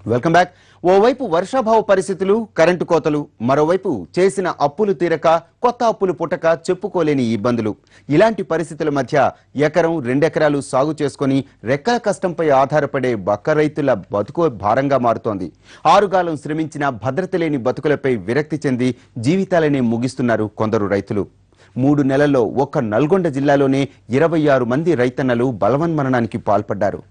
Welcome back ఓవైపు వర్షాభావ పరిస్థితులు కరెంటు కోతలు మరోవైపు చేసిన అప్పులు తీరక కొత్త అప్పులు పుట్టక చెప్పుకోలేని ఇబ్బందులు ఇలాంటి పరిస్థితుల మధ్య ఎకరం రెండెకరాలు సాగు చేసుకొని రెక్కల కష్టంపై ఆధారపడే బక్క రైతుల బతుకు భారంగా మారుతోంది ఆరుగాలం శ్రమించిన భద్రత లేని బతుకులపై విరక్తి చెంది జీవితాలనే ముగిస్తున్నారు కొందరు రైతులు మూడు నెలల్లో ఒక్క నల్గొండ జిల్లాలోనే ఇరవై ఆరు మంది రైతన్నలు బలవన్మరణానికి పాల్పడ్డారు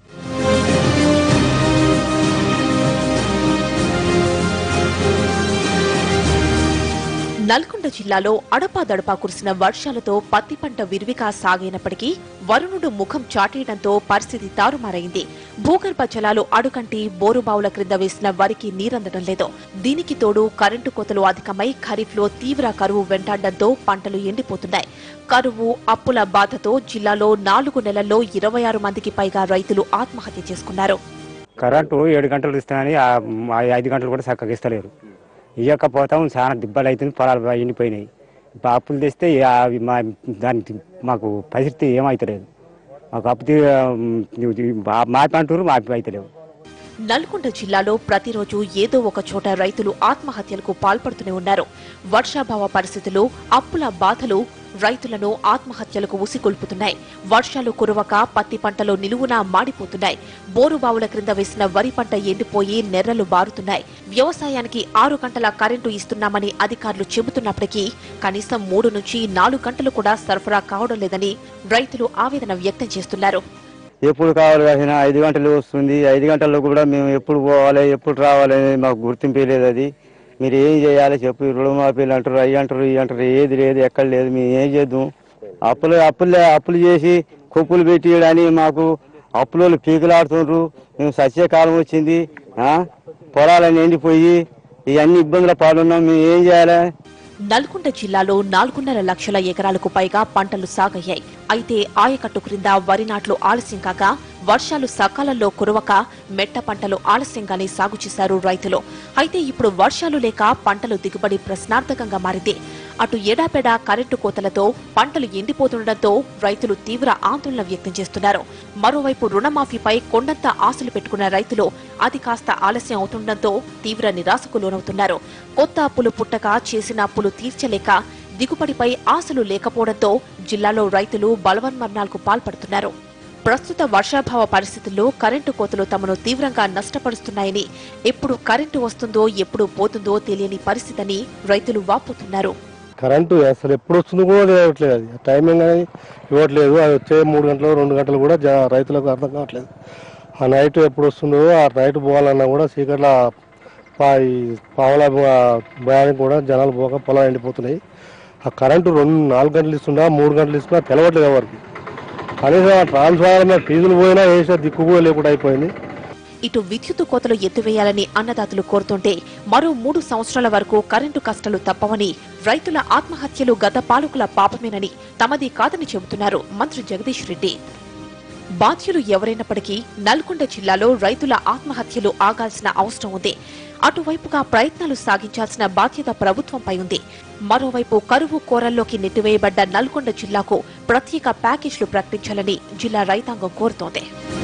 నల్గొండ జిల్లాలో అడపాదడపా కురిసిన వర్షాలతో పత్తి పంట విరివిగా సాగైనప్పటికీ వరుణుడు ముఖం చాటేయడంతో పరిస్థితి తారుమారైంది భూగర్భ జలాలు అడుకంటి బోరుబావుల క్రింద వేసిన వరికి నీరందడం లేదు దీనికి తోడు కరెంటు కోతలు అధికమై ఖరీఫ్లో తీవ్ర కరువు వెంటాడడంతో పంటలు ఎండిపోతున్నాయి కరువు అప్పుల బాధతో జిల్లాలో నాలుగు నెలల్లో ఇరవై ఆరు మందికి పైగా రైతులు ఆత్మహత్య చేసుకున్నారు కరెంటు ఏడు గంటలు ఇస్తానని ఆ ఆ ఐదు గంటలు కూడా చక్కగా ఇస్తలేరు ఇవ్వకపోతాం చాలా దిబ్బలు అవుతుంది పొలాలు బాగా ఎండిపోయినాయి ఇప్పుడు అప్పులు తెస్తే ఆ అవి మా దానికి మాకు పరిస్థితి ఏమవుతలేదు మాకు అప్పు తీ మాపి అంటారు మాపి అవుతలేవు నల్గొండ జిల్లాలో ప్రతిరోజు ఏదో ఒక చోట రైతులు ఆత్మహత్యలకు పాల్పడుతూనే ఉన్నారు వర్షాభావ పరిస్థితులు అప్పుల బాధలు రైతులను ఆత్మహత్యలకు ఉసిగొల్పుతున్నాయి వర్షాలు కురవక పత్తి పంటలు నిలువునా మాడిపోతున్నాయి బోరుబావుల క్రింద వేసిన వరి పంట ఎండిపోయి నెర్రలు బారుతున్నాయి వ్యవసాయానికి ఆరు గంటల కరెంటు ఇస్తున్నామని అధికారులు చెబుతున్నప్పటికీ కనీసం మూడు నుంచి నాలుగు గంటలు కూడా సరఫరా కావడం లేదని రైతులు ఆవేదన వ్యక్తం చేస్తున్నారు ఎప్పుడు కావాలి కాసిన ఐదు గంటలు వస్తుంది ఐదు గంటల్లో కూడా మేము ఎప్పుడు పోవాలి ఎప్పుడు రావాలి అనేది మాకు గుర్తింపు లేదు అది మీరు ఏం చేయాలి చెప్పు రుణమాఫీలు అంటారు అయ్యి అంటారు ఇవి అంటారు ఏది లేదు ఎక్కడ లేదు మేము ఏం చేద్దాం అప్పులు అప్పులు అప్పులు చేసి కొప్పులు పెట్టియడానికి మాకు అప్పులు పీకులాడుతుండ్రు మేము సత్యకాలం వచ్చింది ఆ? పొలాలన్నీ ఎండిపోయి ఇవన్నీ ఇబ్బందుల పాడున్నాం మేము ఏం చేయాలి నల్గొండ జిల్లాలో నాలుగున్నర లక్షల ఎకరాలకు పైగా పంటలు సాగయ్యాయి అయితే ఆయకట్టు క్రింద వరి నాట్లు ఆలస్యం కాగా వర్షాలు సకాలంలో కురవక మెట్ట పంటలు ఆలస్యంగానే సాగు చేశారు రైతులు అయితే ఇప్పుడు వర్షాలు లేక పంటలు దిగుబడి ప్రశ్నార్థకంగా మారింది అటు ఎడాపెడా కరెంటు కోతలతో పంటలు ఎండిపోతుండటంతో రైతులు తీవ్ర ఆందోళన వ్యక్తం చేస్తున్నారు మరోవైపు రుణమాఫీపై కొండంత ఆశలు పెట్టుకున్న రైతులు అది కాస్త ఆలస్యం అవుతుండటంతో తీవ్ర నిరాశకు లోనవుతున్నారు కొత్త అప్పులు పుట్టక చేసిన అప్పులు తీర్చలేక దిగుబడిపై ఆశలు లేకపోవడంతో జిల్లాలో రైతులు బలవన్మరణాలకు పాల్పడుతున్నారు ప్రస్తుత వర్షాభావ పరిస్థితుల్లో కరెంటు కోతలు తమను తీవ్రంగా నష్టపరుస్తున్నాయని ఎప్పుడు కరెంటు వస్తుందో ఎప్పుడు పోతుందో తెలియని పరిస్థితిని రైతులు వాపోతున్నారు కరెంటు అసలు ఎప్పుడు వస్తుందో కూడా ఇవ్వట్లేదు అది టైమింగ్ అనేది ఇవ్వట్లేదు అది వచ్చే మూడు గంటలు రెండు గంటలు కూడా జ- రైతులకు అర్థం కావట్లేదు ఆ నైట్ ఎప్పుడు వస్తుందో ఆ నైట్ పోవాలన్నా కూడా చీకట్ల పా- ఈ పావుల భయానికి కూడా జనాలు పోక పొలాలు ఎండిపోతున్నాయి ఆ కరెంటు రెండు నాలుగు గంటలు ఇస్తున్నా మూడు గంటలు ఇస్తున్నా తెలవట్లేదు ఎవరికి కనీసం ఆ ట్రాన్స్ఫార్మర్ ఫీజులు పోయినా వేసే దిక్కు కూడా లేకుండా అయిపోయింది ఇటు విద్యుత్ కోతలు ఎత్తివేయాలని అన్నదాతలు కోరుతుంటే మరో మూడు సంవత్సరాల వరకు కరెంటు కష్టాలు తప్పవని రైతుల ఆత్మహత్యలు గత పాలకుల పాపమేనని తమది కాదని చెబుతున్నారు మంత్రి జగదీష్ రెడ్డి బాధ్యులు ఎవరైనప్పటికీ నల్గొండ జిల్లాలో రైతుల ఆత్మహత్యలు ఆగాల్సిన అవసరం ఉంది అటువైపుగా ప్రయత్నాలు సాగించాల్సిన బాధ్యత ప్రభుత్వంపై ఉంది మరోవైపు కరువు కోరల్లోకి నెట్టివేయబడ్డ నల్గొండ జిల్లాకు ప్రత్యేక ప్యాకేజీలు ప్రకటించాలని జిల్లా రైతాంగం కోరుతోంది